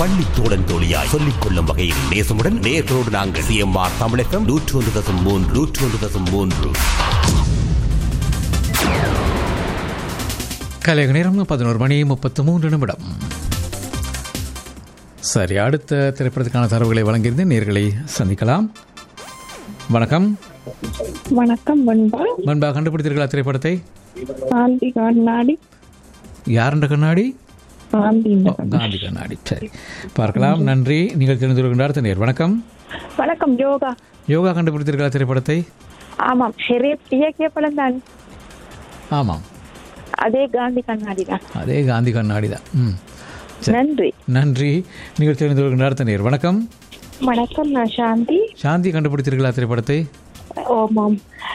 பள்ளி தோழன் தோழியாய் சொல்லிக் கொள்ளும் வகையில் நேசமுடன் நேர்களோடு நாங்கள் சிஎம்ஆர் தமிழகம் நூற்று ஒன்று தசம் மூன்று நூற்று ஒன்று தசம் மூன்று கலைக நேரம் பதினோரு மணி முப்பத்து மூன்று நிமிடம் சரி அடுத்த திரைப்படத்துக்கான தரவுகளை வழங்கியிருந்தேன் நேர்களை சந்திக்கலாம் வணக்கம் வணக்கம் பண்பா முன்பா கண்டுபிடித்தீர்களா திரைப்படத்தை காந்தி கண்ணாடி யாருன்ற கண்ணாடி காந்தி ஓ, காந்தி கண்ணாடி சரி பார்க்கலாம் நன்றி நீங்கள் தெரிந்து கொள்கின்ற அடுத்த நேர் வணக்கம் வணக்கம் யோகா யோகா கண்டுபிடித்தீர்களா திரைப்படத்தை ஆமாம் ஷெரீப் இயக்கிய படம் தான் ஆமாம் அதே காந்தி கண்ணாடி தான் அதே காந்தி கண்ணாடி தான் ம் சரி. நன்றி நன்றி நீங்கள் தெரிந்து கொள்கின்ற அடுத்த நேர் வணக்கம் வணக்கம் நான் சாந்தி சாந்தி கண்டுபிடித்தீர்களா திரைப்படத்தை ஓமாம்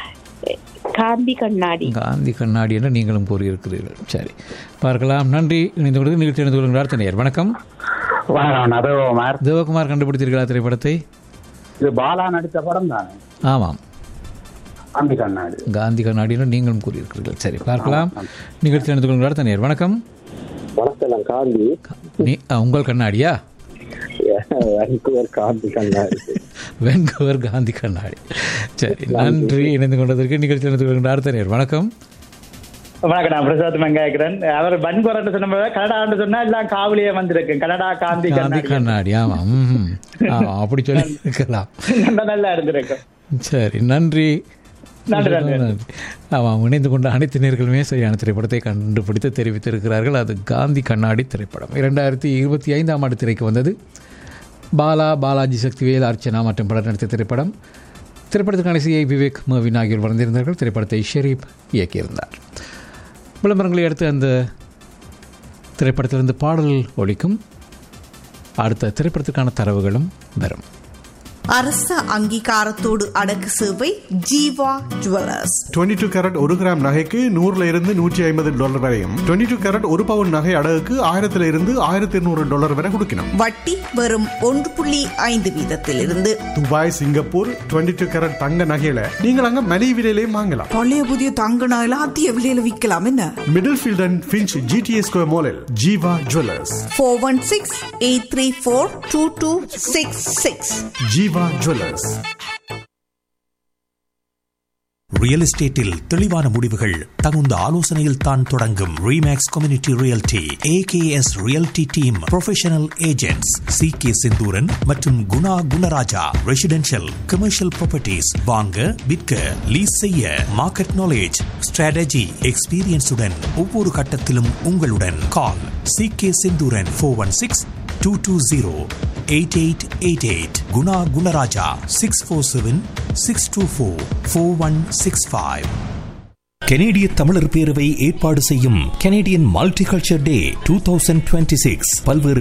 காந்தி கண்ணாடி காந்தி கண்ணாடி என்று நீங்களும் கூறியிருக்கிறீர்கள் சரி பார்க்கலாம் நன்றி இணைந்து கொண்டு நிகழ்ச்சி இணைந்து கொள்கின்ற அடுத்த நேர் வணக்கம் வணக்கம் நரகுமார் தேவகுமார் கண்டுபிடித்தீர்களா திரைப்படத்தை இது பாலா நடித்த படம் தானே ஆமாம் காந்தி கண்ணாடி காந்தி கண்ணாடி என்று நீங்களும் கூறியிருக்கிறீர்கள் சரி பார்க்கலாம் நிகழ்ச்சி இணைந்து கொள்கின்ற அடுத்த நேர் வணக்கம் வணக்கம் காந்தி நீ ஆ, உங்கள் கண்ணாடியா வான்கூவர் காந்தி கண்ணாடி வெங்கவர் காந்தி கண்ணாடி சரி நன்றி இணைந்து கொண்டதற்கு நிகழ்ச்சி இணைந்து கொள்கின்ற அடுத்த நேர் வணக்கம் வணக்கம் நான் பிரசாத் வெங்காயக்கிறேன் அவர் பன்கோரன் சொன்ன கனடான்னு சொன்னா எல்லாம் காவலியே வந்திருக்கு கனடா காந்தி காந்தி கண்ணாடி கண்ணாடி ஆமாம் ம்ஹும். ஆமாம் அப்படி சொல்லி இருக்கலாம் நல்லா நல்லா இருந்திருக்கு சரி நன்றி நன்றி, நன்றி. ஆமாம் இணைந்து கொண்ட அனைத்து நேர்களுமே சரியான திரைப்படத்தை கண்டுபிடித்து தெரிவித்திருக்கிறார்கள் அது காந்தி கண்ணாடி திரைப்படம் இரண்டாயிரத்தி இருபத்தி ஐந்தாம் ஆண்டு திரைக்கு வந்தது பாலா பாலாஜி சக்திவேல் அர்ச்சனா மற்றும் பலர் நடித்த திரைப்படம் திரைப்படத்துக்கான சிஐ விவேக் மர்வின் ஆகியோர் வளர்ந்திருந்தார்கள் திரைப்படத்தை ஷெரீப் இயக்கியிருந்தார் விளம்பரங்களை அடுத்து அந்த திரைப்படத்திலிருந்து பாடல் ஒலிக்கும் அடுத்த திரைப்படத்துக்கான தரவுகளும் வரும் அரச அங்கீகாரத்தோடு அடக்கு சேவை ஜீவா ஜுவல்லர்ஸ் 22 டூ கேரட் ஒரு கிராம் நகைக்கு நூறுல இருந்து நூற்றி ஐம்பது டாலர் வரையும் 22 டூ கேரட் ஒரு பவுன் நகை அடகுக்கு ஆயிரத்துல இருந்து ஆயிரத்தி இருநூறு டாலர் வரை கொடுக்கணும் வட்டி வெறும் ஒன்று புள்ளி ஐந்து வீதத்திலிருந்து துபாய் சிங்கப்பூர் 22 டூ கேரட் தங்க நகையில நீங்கள் அங்க மலிவு விலையிலையும் வாங்கலாம் பழைய புதிய தங்க நகையில அதிக விலையில விற்கலாம் என்ன Middlefield and Finch GTA square மாலில் Jeeva jewellers four one six eight three four two two six six Jeeva jewellers real எஸ்டேட்டில் தெளிவான முடிவுகள் தகுந்த ஆலோசனையில் தான் தொடங்கும் Remax community realty AKS realty team professional agents C K Senthuran மற்றும் Guna Gunaraja residential commercial properties வாங்க விற்க லீஸ் செய்ய மார்க்கெட் நாலேஜ் ஸ்ட்ராட்டஜி எக்ஸ்பீரியன்ஸுடன் ஒவ்வொரு கட்டத்திலும் உங்களுடன் call C K Senthuran four one six two two zero eight eight eight eight Guna Gunaraja six four seven six two four four one six five கெனேடிய தமிழர் பேரவை ஏற்பாடு செய்யும் Canadian multiculture day two thousand twenty six பல்வேறு